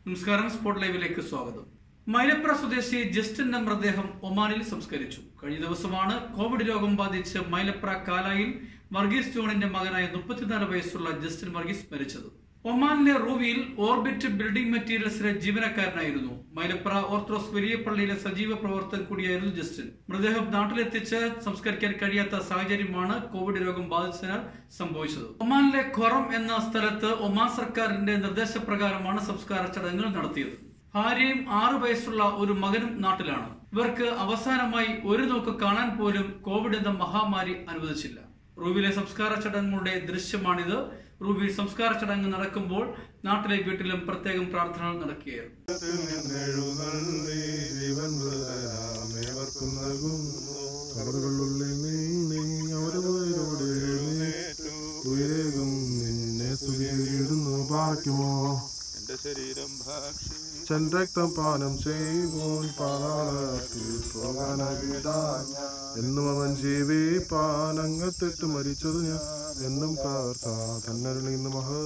നമസ്കാരം സ്പോട്ട് ലൈവിലേക്ക് സ്വാഗതം മൈലപ്ര സ്വദേശി ജസ്റ്റിന്റെ മൃതദേഹം ഒമാനിൽ സംസ്കരിച്ചു കഴിഞ്ഞ ദിവസമാണ് കോവിഡ് രോഗം ബാധിച്ച് മൈലപ്ര കാലായിൽ വർഗീസ് ജോണിന്റെ മകനായ മുപ്പത്തിനാല് വയസ്സുള്ള ജസ്റ്റിൻ വർഗീസ് മരിച്ചത് ഒമാനിലെ റൂവിയിൽ ഓർബിറ്റ് ബിൽഡിംഗ് മെറ്റീരിയൽസിലെ ജീവനക്കാരനായിരുന്നു മൈലപ്ര ഓർത്തഡോക്സ് വലിയ പള്ളിയിലെ സജീവ പ്രവർത്തകൻ കൂടിയായിരുന്നു ജസ്റ്റിൻ മൃതദേഹം നാട്ടിലെത്തിച്ച് സംസ്കരിക്കാൻ കഴിയാത്ത സാഹചര്യമാണ് കോവിഡ് രോഗം ബാധിച്ചതിനാൽ സംഭവിച്ചത് ഒമാനിലെ ഖൊറം എന്ന സ്ഥലത്ത് ഒമാൻ സർക്കാരിന്റെ നിർദ്ദേശപ്രകാരമാണ് സംസ്കാര ചടങ്ങുകൾ നടത്തിയത് ഭാര്യയും ആറു വയസ്സുള്ള ഒരു മകനും നാട്ടിലാണ് ഇവർക്ക് അവസാനമായി ഒരു നോക്ക് കാണാൻ പോലും കോവിഡ് എന്ന മഹാമാരി അനുവദിച്ചില്ല റൂവിലെ സംസ്കാര ചടങ്ങുകളുടെ ദൃശ്യമാണിത് റൂവിൽ സംസ്കാര ചടങ്ങ് നടക്കുമ്പോൾ നാട്ടിലെ വീട്ടിലും പ്രത്യേകം പ്രാർത്ഥനകൾ നടക്കുകയായിരുന്നു എഴുന്നള്ളി ജീവൻ മൃതരാമേവർക്കും നൽകുന്നു കബറുകളുള്ളിൽ നീ അവരോട് ഉയരേകും നിന്നെ സ്തുതിയിടുന്നു പാർക്കുമോ എന്റെ ശരീരം ഭക്ഷി ചന്ദ്രക്തം പാനം ചെയ്യുവാൻ പാതാളത്തിൽ പോകാനാകിടാൻ എന്നും അവൻ ജീവിപ്പാൻ അങ്ങത്തിട്ട് മരിച്ചത് ഞാൻ എന്നും കാർത്ത തന്നരുളിൽ നിന്ന് മഹർ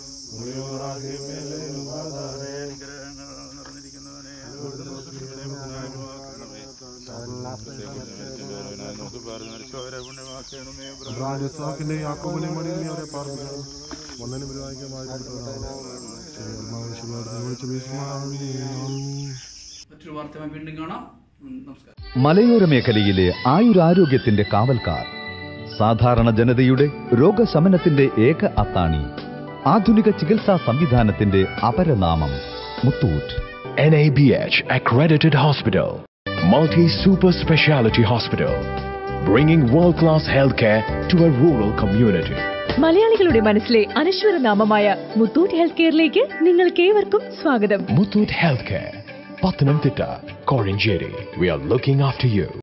അനുഗ്രഹങ്ങൾ നിറഞ്ഞിരിക്കുന്നവനെ നമുക്ക് പറഞ്ഞു മരിച്ചവരെ പുണ്യമാക്കണമേ ബ്രാജസാക്കിന്റെ യാക്കോബിനെ മടിയിൽ നീ അവരെ പാർപ്പിക്കണം ഒന്നിനും വിവാഹിക്കമായി മറ്റൊരു വാർത്തയുമായി വീണ്ടും കാണാം ഉം, നമസ്കാരം മലയോര മേഖലയിലെ ആയുരാരോഗ്യത്തിന്റെ കാവൽക്കാർ സാധാരണ ജനതയുടെ രോഗശമനത്തിന്റെ ഏക അത്താണി ആധുനിക ചികിത്സാ സംവിധാനത്തിന്റെ അപരനാമം Muthoot NABH accredited hospital, multi super speciality hospital, bringing world class healthcare to a rural community. മലയാളികളുടെ മനസ്സിലെ അനശ്വര നാമമായ മുത്തൂറ്റ് ഹെൽത്ത് കെയറിലേക്ക് നിങ്ങൾക്കേവർക്കും സ്വാഗതം Muthoot Healthcare, Pathanamthitta, Korinjeri. We are looking after you.